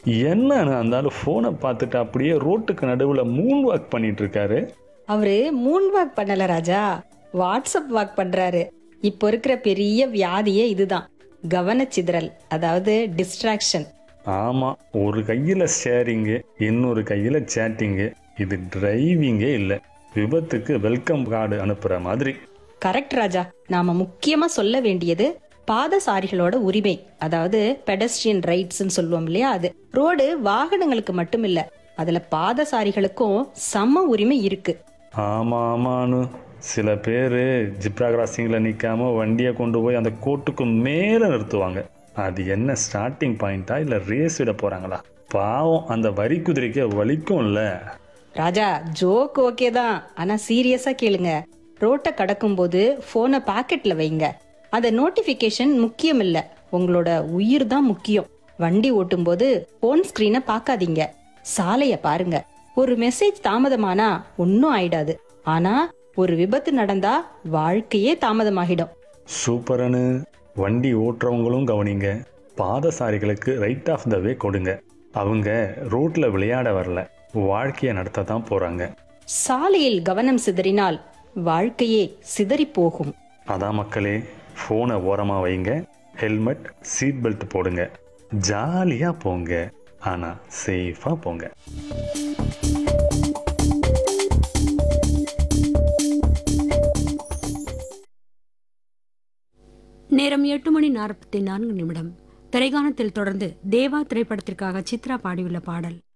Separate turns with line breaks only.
என்னன்னு அந்த ஆளு ஃபோனை பார்த்துட்டு அப்படியே ரோட்டுக்கு நடுவில் மூன் வாக் பண்ணிட்டு இருக்காரு
அவரு மூன் வாக் பண்ணல ராஜா வாட்ஸ்அப் வாக் பண்றாரு இப்போ இருக்கிற பெரிய வியாதியே இதுதான் கவனச்சிதறல் அதாவது டிஸ்ட்ராக்ஷன்
ஆமாம் ஒரு கையில் ஷேரிங்கு இன்னொரு கையில் சேட்டிங்கு இது டிரைவிங்கே இல்லை விபத்துக்கு வெல்கம் கார்டு அனுப்புகிற மாதிரி
கரெக்ட் ராஜா நாம முக்கியமா சொல்ல வேண்டியது பாதசாரிகளோட உரிமை அதாவது பெடஸ்ட்ரியன் ரைட்ஸ்னு சொல்லுவோம் இல்லையா அது ரோடு வாகனங்களுக்கு மட்டும் இல்ல அதுல பாதசாரிகளுக்கும் சம உரிமை இருக்கு
ஆமாம் ஆமான்னு சில பேர் ஜிப்ரா கிராசிங்கில் நிற்காம வண்டியை கொண்டு போய் அந்த கோட்டுக்கு மேலே நிறுத்துவாங்க அது என்ன ஸ்டார்டிங் பாயிண்டா இல்லை ரேஸ் விட போகிறாங்களா பாவம் அந்த வரி குதிரைக்கு வலிக்கும்ல
ராஜா ஜோக் ஓகே தான் ஆனா சீரியஸா கேளுங்க ரோட்டை கடக்கும்போது போனை பாக்கெட்ல வைங்க அந்த நோட்டிபிகேஷன் முக்கியம் இல்ல உங்களோட உயிர் தான் முக்கியம் வண்டி ஓட்டும்போது போன் ஸ்கிரீனை பார்க்காதீங்க சாலைய பாருங்க ஒரு மெசேஜ் தாமதமானா ஒன்னும் ஆயிடாது ஆனா ஒரு விபத்து நடந்தா வாழ்க்கையே தாமதமாகிடும்
சூப்பரனு வண்டி ஓட்டுறவங்களும் கவனிங்க பாதசாரிகளுக்கு ரைட் ஆஃப் த வே கொடுங்க அவங்க ரோட்ல விளையாட வரல வாழ்க்கையை நடத்த தான் போறாங்க
சாலையில் கவனம் சிதறினால் வாழ்க்கையே சிதறி போகும்
அதான் மக்களே ஃபோனை ஓரமா வைங்க ஹெல்மெட் சீட் பெல்ட் போடுங்க ஜாலியா போங்க ஆனா சேஃபா போங்க
நேரம் எட்டு மணி நாற்பத்தி நான்கு நிமிடம் திரைகாணத்தில் தொடர்ந்து தேவா திரைப்படத்திற்காக சித்ரா பாடியுள்ள பாடல்